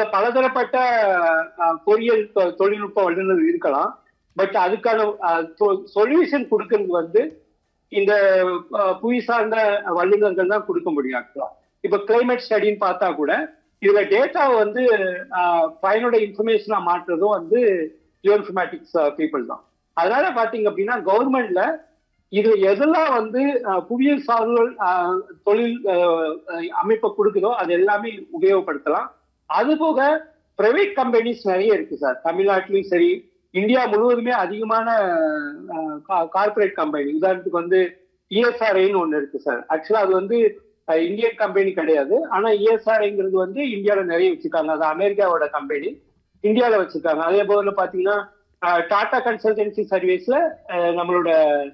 அதுல பலதரப்பட்ட அஹ், பொறியியல் தொ- தொழில்நுட்ப வல்லுநர் இருக்கலாம் பட் அதுக்கான சொல்யூஷன் கொடுக்கறது வந்து இந்த அஹ், புவி சார்ந்த வல்லுநர்கள் தான் கொடுக்க முடியும் ஆக்சுவலா இப்ப கிளைமேட் ஸ்டடின்னு பார்த்தா கூட இதுல டேட்டா வந்து அஹ், பயனுடைய இன்ஃபர்மேஷனா மாற்றுறதும் வந்து ஜியோஇன்ஃபர்மேட்டிக்ஸ் பீப்புள் தான் அதனால பாத்தீங்க அப்படின்னா கவர்மெண்ட்ல இது எதெல்லாம் வந்து அஹ், புவியியல் சார்ந்த அஹ், தொழில் அஹ், அஹ், அமைப்பை கொடுக்குதோ அது எல்லாமே உபயோகப்படுத்தலாம் அது போக பிரைவேட் கம்பெனிஸ் நிறைய இருக்கு சார் தமிழ்நாட்டிலும் சரி இந்தியா முழுவதுமே அதிகமான கார்பரேட் கம்பெனி உதாரணத்துக்கு வந்து இஎஸ்ஆர்ஐன்னு ஒன்று இருக்கு சார் ஆக்சுவலா அது வந்து அஹ், இந்தியன் கம்பெனி கிடையாது ஆனா இஎஸ்ஆர்ஐங்கிறது வந்து இந்தியாவில் நிறைய வச்சிருக்காங்க அது அமெரிக்காவோட கம்பெனி இந்தியாவில் வச்சிருக்காங்க அதே போல பாத்தீங்கன்னா டாடா கன்சல்டன்சி சர்வீஸ்ல நம்மளோட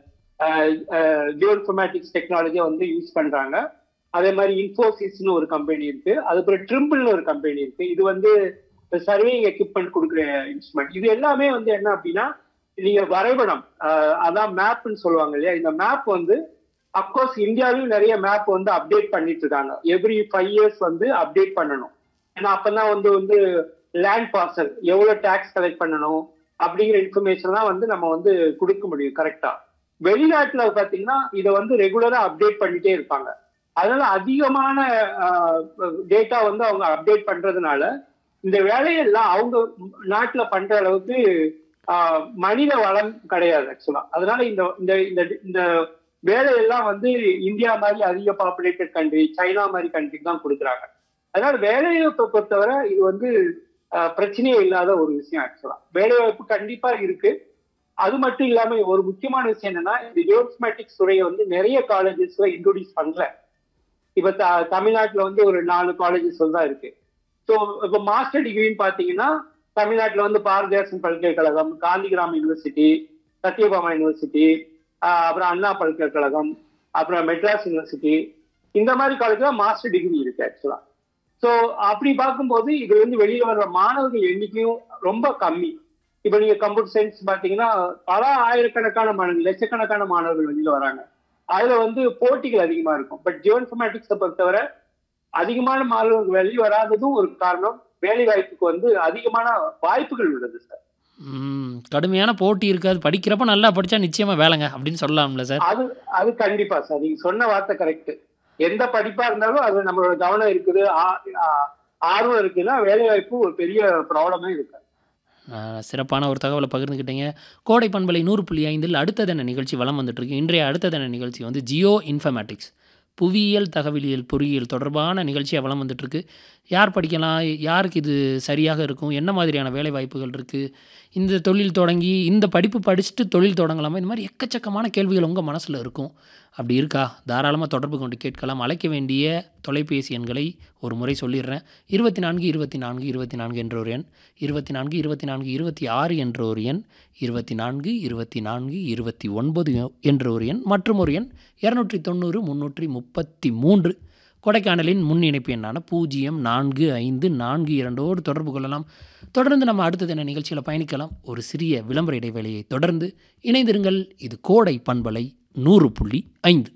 ஜியோஇன்ஃபர்மேட்டிக்ஸ் டெக்னாலஜியை வந்து யூஸ் பண்றாங்க அதே மாதிரி இன்ஃபோசிஸ்னு ஒரு கம்பெனி இருக்கு அதுக்கப்புறம் ட்ரிம்பிள்னு ஒரு கம்பெனி இருக்கு இது வந்து சர்வேயிங் எக்யூப்மெண்ட் கொடுக்குற இன்ஸ்ட்ருமெண்ட் இது எல்லாமே வந்து என்ன அப்படின்னா நீங்க வரைபடம் அஹ், அதான் மேப்னு சொல்லுவாங்க இல்லையா இந்த மேப் வந்து அப்கோர்ஸ் இந்தியாவிலும் நிறைய மேப் வந்து அப்டேட் பண்ணிட்டு இருக்காங்க எவ்ரி ஃபைவ் இயர்ஸ் வந்து அப்டேட் பண்ணணும் ஏன்னா அப்பதான் வந்து வந்து லேண்ட் பார்சல் எவ்வளவு டேக்ஸ் கலெக்ட் பண்ணணும் அப்படிங்கிற இன்ஃபர்மேஷன்லாம் வந்து நம்ம வந்து கொடுக்க முடியும் கரெக்டா வெளிநாட்டுல பாத்தீங்கன்னா இதை வந்து ரெகுலரா அப்டேட் பண்ணிட்டே இருப்பாங்க அதனால அதிகமான டேட்டா வந்து அவங்க அப்டேட் பண்றதுனால இந்த வேலையெல்லாம் அவங்க நாட்டுல பண்ற அளவுக்கு ஆஹ், மனித வளம் கிடையாது ஆக்சுவலா அதனால இந்த இந்த இந்த இந்த வேலையெல்லாம் வந்து இந்தியா மாதிரி அதிக பாப்புலேட்டட் கண்ட்ரி சைனா மாதிரி கண்ட்ரிக்கு தான் கொடுக்குறாங்க அதனால வேலைவாய்ப்பை பொறுத்தவரை இது வந்து ஆஹ், பிரச்சனையே இல்லாத ஒரு விஷயம் ஆக்சுவலா வேலைவாய்ப்பு கண்டிப்பா இருக்கு அது மட்டும் இல்லாம ஒரு முக்கியமான விஷயம் என்னன்னா இந்த ஜியோஸ்மேட்டிக்ஸ் துறையை வந்து நிறைய காலேஜஸ்ல இன்ட்ரோடியூஸ் பண்ணல இப்ப த- தமிழ்நாட்டுல வந்து ஒரு நாலு காலேஜஸ் தான் இருக்கு ஸோ இப்போ மாஸ்டர் டிகிரின்னு பாத்தீங்கன்னா தமிழ்நாட்டுல வந்து பாரதிதாசன் பல்கலைக்கழகம் காந்திகிராம் யூனிவர்சிட்டி சத்யபாமா யூனிவர்சிட்டி ஆஹ் அப்புறம் அண்ணா பல்கலைக்கழகம் அப்புறம் மெட்ராஸ் யூனிவர்சிட்டி இந்த மாதிரி காலேஜ்ல மாஸ்டர் டிகிரி இருக்கு ஆக்சுவலா ஸோ அப்படி பார்க்கும்போது இது வந்து வெளியில வர்ற மாணவர்கள் எண்ணிக்கையும் ரொம்ப கம்மி இப்ப நீங்க கம்ப்யூட்டர் சயின்ஸ் பாத்தீங்கன்னா பல ஆயிரக்கணக்கான மாணவர்கள் லட்சக்கணக்கான மாணவர்கள் வெளியில வராங்க அதுல வந்து போட்டிகள் அதிகமா இருக்கும் பட் ஜியோஇன்ஃபர்மேட்டிக்ஸை பொறுத்தவரை அதிகமான மாணவர்கள் வெளியே வராததும் ஒரு காரணம் வேலை வாய்ப்புக்கு வந்து அதிகமான வாய்ப்புகள் உள்ளது சார் ம், கடுமையான போட்டி இருக்காது படிக்கிறப்ப நல்லா படிச்சா நிச்சயமா வேலைங்க அப்படின்னு சொல்லலாம்ல சார் அது அது கண்டிப்பா சார் நீங்க சொன்ன வார்த்தை கரெக்ட் எந்த படிப்பா இருந்தாலும் அது நம்மளோட கவனம் இருக்குது ஆ- ஆ- ஆர்வம் இருக்குன்னா வேலை வாய்ப்பு ஒரு பெரிய ப்ராப்ளமே இருக்கு ஆஹ், சிறப்பான ஒரு தகவலை பகிர்ந்துக்கிட்டீங்க கோடை பண்பலை நூறு புள்ளி ஐந்தில் அடுத்ததென நிகழ்ச்சி வலம் வந்துட்டுருக்கு இன்றைய அடுத்ததென நிகழ்ச்சி வந்து ஜியோ இன்ஃபர்மேட்டிக்ஸ் புவியியல் தகவலியல் பொறியியல் தொடர்பான நிகழ்ச்சியாக வலம் வந்துட்டுருக்கு யார் படிக்கலாம் யாருக்கு இது சரியாக இருக்கும் என்ன மாதிரியான வேலை வாய்ப்புகள் இருக்குது இந்த தொழில் தொடங்கி இந்த படிப்பு படிச்சுட்டு தொழில் தொடங்கலாமா இந்த மாதிரி எக்கச்சக்கமான கேள்விகள் உங்கள் மனசில் இருக்கும் அப்படி இருக்கா தாராளமாக தொடர்பு கொண்டு கேட்கலாம் அழைக்க வேண்டிய தொலைபேசி எண்களை ஒரு முறை சொல்லிடுறேன் இருபத்தி நான்கு இருபத்தி நான்கு இருபத்தி நான்கு என்ற ஒரு எண் இருபத்தி நான்கு இருபத்தி நான்கு இருபத்தி ஆறு என்ற ஒரு எண் இருபத்தி நான்கு இருபத்தி நான்கு இருபத்தி ஒன்பது என்ற ஒரு எண் மற்றும் ஒரு எண் இரநூற்றி தொண்ணூறு முந்நூற்றி முப்பத்தி மூன்று கொடைக்கானலின் முன் இணைப்பு எண்ணான பூஜ்ஜியம் நான்கு ஐந்து நான்கு இரண்டோடு தொடர்பு கொள்ளலாம் தொடர்ந்து நம்ம அடுத்த தின நிகழ்ச்சியில் பயணிக்கலாம் ஒரு சிறிய விளம்பர இடைவேளையை தொடர்ந்து இணைந்திருங்கள் இது கோடை பண்பலை நூறு புள்ளி ஐந்து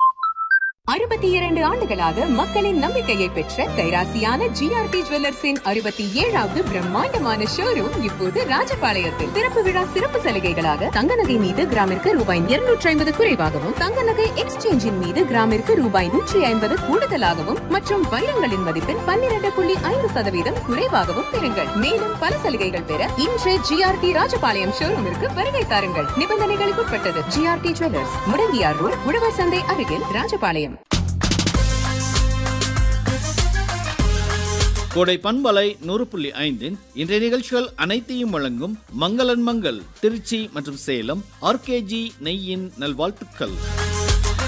அறுபத்தி இரண்டு ஆண்டுகளாக மக்களின் நம்பிக்கையை பெற்ற கைராசியான ஜிஆர்டி ஜுவல்லர்ஸின் அறுபத்தி ஏழாவது பிரம்மாண்டமான ஷோரூம் இப்போது ராஜபாளையத்தில் திறப்பு விழா சிறப்பு சலுகைகளாக தங்க நகை மீது கிராமிற்கு ரூபாய் இருநூற்றி ஐம்பது குறைவாகவும் தங்க நகை எக்ஸ்சேஞ்சின் மீது கிராமிற்கு ரூபாய் நூற்றி ஐம்பது கூடுதலாகவும் மற்றும் வைரங்களின் மதிப்பில் பன்னிரண்டு புள்ளி ஐந்து சதவீதம் குறைவாகவும் பெறுங்கள் மேலும் பல சலுகைகள் பெற இன்று ஜிஆர்டி ராஜபாளையம் ஷோரூமிற்கு வருகை தாருங்கள் நிபந்தனைகளுக்கு உட்பட்டது ஜிஆர்டி ஜுவல்லர்ஸ் முடங்கியார் ரோட் உழவர் சந்தை அருகில் ராஜபாளையம் கோடை பண்பலை நூறு புள்ளி ஐந்தின் இன்றைய நிகழ்ச்சிகள் அனைத்தையும் வழங்கும் மங்களன் மங்கள் திருச்சி மற்றும் சேலம் ஆர்கேஜி நெய்யின் நல்வாழ்த்துக்கள்